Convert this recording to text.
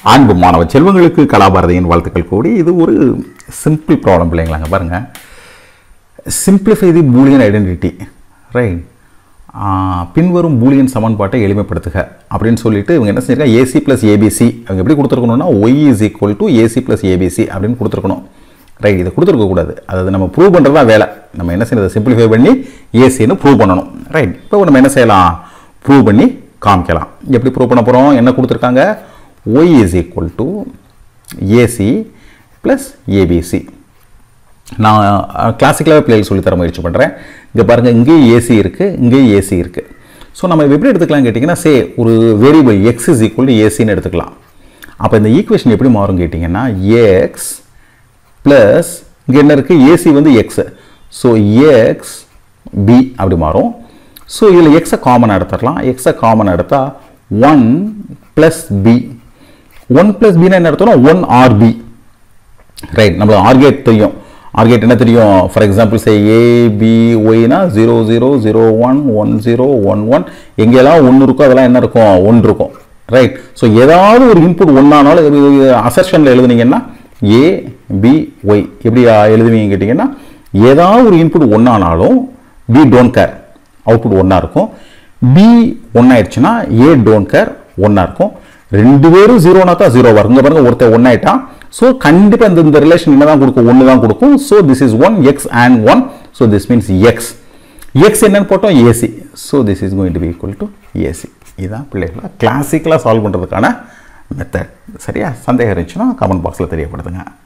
அன்பு மாணவ செல்வங்களுக்கு கலாபாரதியின் வாழ்த்துக்கள் கூடி இது ஒரு சிம்பிள் ப்ராப்ளம் பிள்ளைங்களாங்க பாருங்க simplify the Boolean identity right பின்வரும் பூலியன் சமன்பாட்டை எளிமைப்படுத்துக அப்படின்னு சொல்லிட்டு இவங்க என்ன செஞ்சிருக்காங்க ஏசி ப்ளஸ் ஏபிசி அவங்க எப்படி கொடுத்துருக்கணும்னா Y is equal to AC plus ABC அப்படின்னு கொடுத்துருக்கணும் ரைட் இதை கொடுத்துருக்க கூடாது அதாவது நம்ம ப்ரூவ் பண்ணுறது தான் வேலை நம்ம என்ன செய்யறது சிம்பிளிஃபை பண்ணி ஏசின்னு ப்ரூவ் பண்ணணும் ரைட் இப்போ நம்ம என்ன செய்யலாம் ப்ரூவ் பண்ணி காமிக்கலாம் எப்படி ப்ரூவ் பண்ண போகிறோம் என்ன கொடுத்துருக்காங்க Y is equal to AC plus ABC நான் கிளாசிக்கலாகவே பிள்ளைகள் சொல்லித்தர முயற்சி பண்ணுறேன் இங்கே பாருங்கள் இங்கேயும் ஏசி இருக்குது இங்கேயும் ஏசி இருக்குது ஸோ நம்ம எப்படி எடுத்துக்கலாம் கேட்டிங்கன்னா சே ஒரு variable X is equal to ஏசின்னு எடுத்துக்கலாம் அப்போ இந்த ஈக்குவேஷன் எப்படி மாறும் கேட்டிங்கன்னா எக்ஸ் ப்ளஸ் இங்கே என்ன இருக்குது ஏசி வந்து எக்ஸு ஸோ எக்ஸ் பி அப்படி மாறும் ஸோ இதில் எக்ஸை காமன் எடுத்துடலாம் எக்ஸை காமன் எடுத்தால் one plus B one plus பின்னா என்ன எடுத்தோம்னா ஒன் ஆர்பி ரைட் நம்மளுக்கு ஆர்கேட் தெரியும் ஆர்கேட் என்ன தெரியும் ஃபார் எக்ஸாம்பிள் சே ஏபி ஒய்னா zero zero zero one one zero one one எங்கெல்லாம் ஒன்று இருக்கோ அதெல்லாம் என்ன இருக்கும் ஒன்று இருக்கும் ரைட் ஸோ ஏதாவது ஒரு இன்புட் ஒன்றானாலும் அசர்ஷனில் எழுதுனீங்கன்னா ஏ பி ஒய் எப்படி எழுதுவீங்க கேட்டிங்கன்னா ஏதாவது ஒரு இன்புட் ஒன்றானாலும் பி டோன்ட் கேர் அவுட்புட் ஒன்றா இருக்கும் பி ஒன்றாயிடுச்சுன்னா ஏ டோன்ட் கேர் ஒன்றா இருக்கும் ரெண்டு பேரும் ஜீரோனா தான் ஜீரோ வரும் இங்கே பாருங்க ஒருத்தர் ஒன்னாயிட்டான் ஸோ கண்டிப்பாக இந்த இந்த ரிலேஷன் என்ன தான் கொடுக்கும் ஒன்று தான் கொடுக்கும் so this is one X and one so this means X X என்னன்னு போட்டோம் AC so this is going to be equal to AC இதுதான் பிள்ளைகளா கிளாசிக்கலாக சால்வ் பண்ணுறதுக்கான மெத்தட் சரியா சந்தேகம் இருந்துச்சுன்னா கமெண்ட் பாக்ஸில் தெரியப்படுத்துங்க